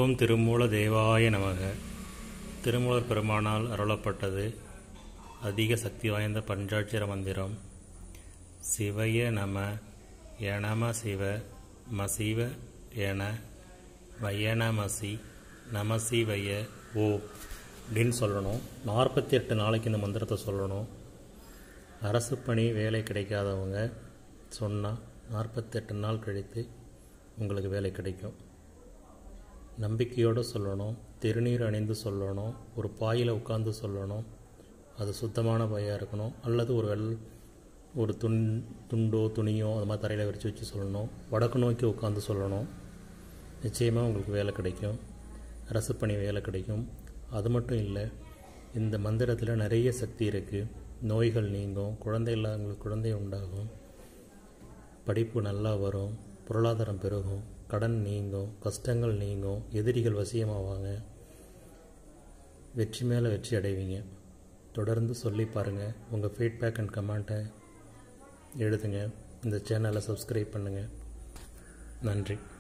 ஓம் திருமூல தேவாய நமக திருமூலர் பெருமானால் அருளப்பட்டது அதிக சக்தி வாய்ந்த பஞ்சாட்சர மந்திரம் சிவய நம எனம சிவ மசிவ என வயனமசி நமசிவய ஓ அப்படின்னு சொல்லணும் நாற்பத்தி எட்டு நாளைக்கு இந்த மந்திரத்தை சொல்லணும் அரசு பணி வேலை கிடைக்காதவங்க சொன்னால் நாற்பத்தெட்டு நாள் கழித்து உங்களுக்கு வேலை கிடைக்கும் நம்பிக்கையோடு சொல்லணும் திருநீர் அணிந்து சொல்லணும் ஒரு பாயில் உட்காந்து சொல்லணும் அது சுத்தமான பையாக இருக்கணும் அல்லது ஒரு வெள் ஒரு துண் துண்டோ துணியோ அது மாதிரி தரையில் விரித்து வச்சு சொல்லணும் வடக்கு நோக்கி உட்காந்து சொல்லணும் நிச்சயமாக உங்களுக்கு வேலை கிடைக்கும் அரசு பணி வேலை கிடைக்கும் அது மட்டும் இல்லை இந்த மந்திரத்தில் நிறைய சக்தி இருக்குது நோய்கள் நீங்கும் குழந்தை இல்லாதவங்களுக்கு குழந்தை உண்டாகும் படிப்பு நல்லா வரும் பொருளாதாரம் பெருகும் கடன் நீங்கும் கஷ்டங்கள் நீங்கும் எதிரிகள் வசியமாவாங்க வெற்றி மேலே வெற்றி அடைவீங்க தொடர்ந்து சொல்லி பாருங்கள் உங்கள் ஃபீட்பேக் அண்ட் கமெண்ட்டை எழுதுங்க இந்த சேனலை சப்ஸ்கிரைப் பண்ணுங்கள் நன்றி